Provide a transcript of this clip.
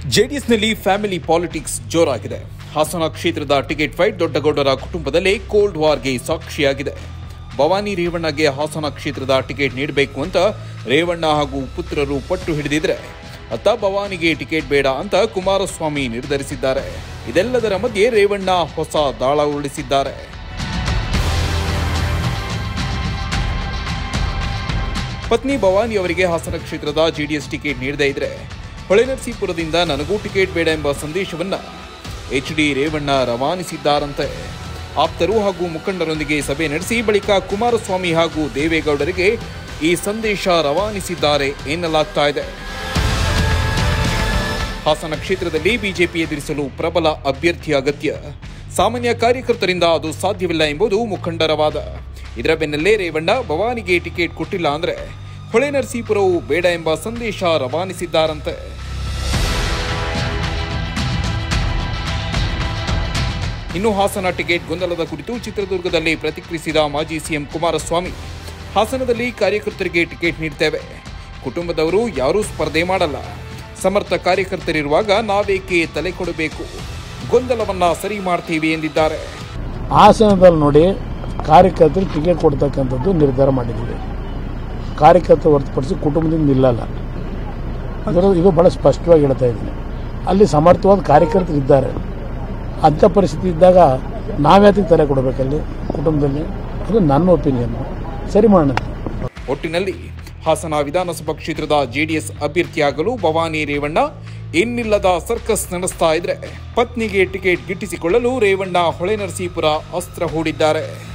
ಜೆಡಿಎಸ್ನಲ್ಲಿ family politics ಜೋರಾಗಿದೆ ಹಾಸನ ಕ್ಷೇತ್ರದ ticket fight ದೊಡ್ಡಗೌಡರ ಕುಟುಂಬದಲ್ಲೇ ಕೋಲ್ಡ್ ವಾರ್ಗೆ ಸಾಕ್ಷಿಯಾಗಿದೆ ಭವಾನಿ ರೇವಣ್ಣಗೆ ಹಾಸನ ಕ್ಷೇತ್ರದ ಟಿಕೆಟ್ ನೀಡಬೇಕು ಅಂತ ರೇವಣ್ಣ ಹಾಗೂ ಪುತ್ರರು ಪಟ್ಟು ಹಿಡಿದಿದ್ರೆ ಅತ್ತ ಭವಾನಿಗೆ ಟಿಕೆಟ್ ಬೇಡ ಅಂತ ಕುಮಾರಸ್ವಾಮಿ ನಿರ್ಧರಿಸಿದ್ದಾರೆ ಇದೆಲ್ಲದರ ಮಧ್ಯೆ ರೇವಣ್ಣ ಹೊಸ ದಾಳ ಉರುಳಿಸಿದ್ದಾರೆ ಪತ್ನಿ ಭವಾನಿ ಅವರಿಗೆ ಹಾಸನ ಕ್ಷೇತ್ರದ ಜೆಡಿಎಸ್ ಟಿಕೆಟ್ ನೀಡದೇ ಇದ್ರೆ ಹೊಳೆನರಸೀಪುರದಿಂದ ನನಗೂ ಟಿಕೆಟ್ ಬೇಡ ಎಂಬ ಸಂದೇಶವನ್ನ ಎಚ್ ಡಿ ರೇವಣ್ಣ ರವಾನಿಸಿದ್ದಾರಂತೆ ಆಪ್ತರು ಹಾಗೂ ಮುಖಂಡರೊಂದಿಗೆ ಸಭೆ ನಡೆಸಿ ಬಳಿಕ ಕುಮಾರಸ್ವಾಮಿ ಹಾಗೂ ದೇವೇಗೌಡರಿಗೆ ಈ ಸಂದೇಶ ರವಾನಿಸಿದ್ದಾರೆ ಎನ್ನಲಾಗ್ತಾ ಇದೆ ಹಾಸನ ಕ್ಷೇತ್ರದಲ್ಲಿ ಬಿಜೆಪಿ ಎದುರಿಸಲು ಪ್ರಬಲ ಅಭ್ಯರ್ಥಿ ಅಗತ್ಯ ಸಾಮಾನ್ಯ ಕಾರ್ಯಕರ್ತರಿಂದ ಅದು ಸಾಧ್ಯವಿಲ್ಲ ಎಂಬುದು ಮುಖಂಡರ ವಾದ ಇದರ ಬೆನ್ನಲ್ಲೇ ರೇವಣ್ಣ ಭವಾನಿಗೆ ಟಿಕೆಟ್ ಕೊಟ್ಟಿಲ್ಲ ಅಂದ್ರೆ ಹೊಳೆ ನರಸೀಪುರವು ಬೇಡ ಎಂಬ ಸಂದೇಶ ರವಾನಿಸಿದ್ದಾರಂತೆ ಇನ್ನು ಹಾಸನ ಟಿಕೆಟ್ ಗೊಂದಲದ ಕುರಿತು ಚಿತ್ರದುರ್ಗದಲ್ಲಿ ಪ್ರತಿಕ್ರಿಯಿಸಿದ ಮಾಜಿ ಸಿಎಂ ಕುಮಾರಸ್ವಾಮಿ ಹಾಸನದಲ್ಲಿ ಕಾರ್ಯಕರ್ತರಿಗೆ ಟಿಕೆಟ್ ನೀಡ್ತೇವೆ ಕುಟುಂಬದವರು ಯಾರೂ ಸ್ಪರ್ಧೆ ಮಾಡಲ್ಲ ಸಮರ್ಥ ಕಾರ್ಯಕರ್ತರಿರುವಾಗ ನಾವೇಕೆ ತಲೆ ಕೊಡಬೇಕು ಗೊಂದಲವನ್ನ ಸರಿ ಮಾಡ್ತೀವಿ ಎಂದಿದ್ದಾರೆ ಹಾಸನದಲ್ಲಿ ನೋಡಿ ಕಾರ್ಯಕರ್ತರಿಗೆ ಟಿಕೆಟ್ ಕೊಡ್ತಕ್ಕಂಥದ್ದು ನಿರ್ಧಾರ ಮಾಡಿದ್ದೀವಿ ಕಾರ್ಯಕರ್ತರು ಹೊರತುಪಡಿಸಿ ಕುಟುಂಬದಿಂದ ನಿಲ್ಲಲ್ಲ ಅದರ ಇದು ಭಾಳ ಸ್ಪಷ್ಟವಾಗಿ ಹೇಳ್ತಾ ಇದ್ದೀನಿ ಅಲ್ಲಿ ಸಮರ್ಥವಾದ ಕಾರ್ಯಕರ್ತರು ಇದ್ದಾರೆ ಅಂಥ ಪರಿಸ್ಥಿತಿ ಇದ್ದಾಗ ನಾವ್ಯಾತಿಗೆ ತಲೆ ಕೊಡಬೇಕಲ್ಲಿ ಕುಟುಂಬದಲ್ಲಿ ಅದು ನನ್ನ ಒಪಿನಿಯನ್ ಸರಿ ಮಾಡೋಣ ಒಟ್ಟಿನಲ್ಲಿ ಹಾಸನ ವಿಧಾನಸಭಾ ಕ್ಷೇತ್ರದ ಜೆಡಿಎಸ್ ಅಭ್ಯರ್ಥಿಯಾಗಲು ಭವಾನಿ ರೇವಣ್ಣ ಇನ್ನಿಲ್ಲದ ಸರ್ಕಸ್ ನಡೆಸ್ತಾ ಇದ್ರೆ ಪತ್ನಿಗೆ ಟಿಕೆಟ್ ಗಿಟ್ಟಿಸಿಕೊಳ್ಳಲು ರೇವಣ್ಣ ಹೊಳೆನರಸೀಪುರ ಅಸ್ತ್ರ ಹೂಡಿದ್ದಾರೆ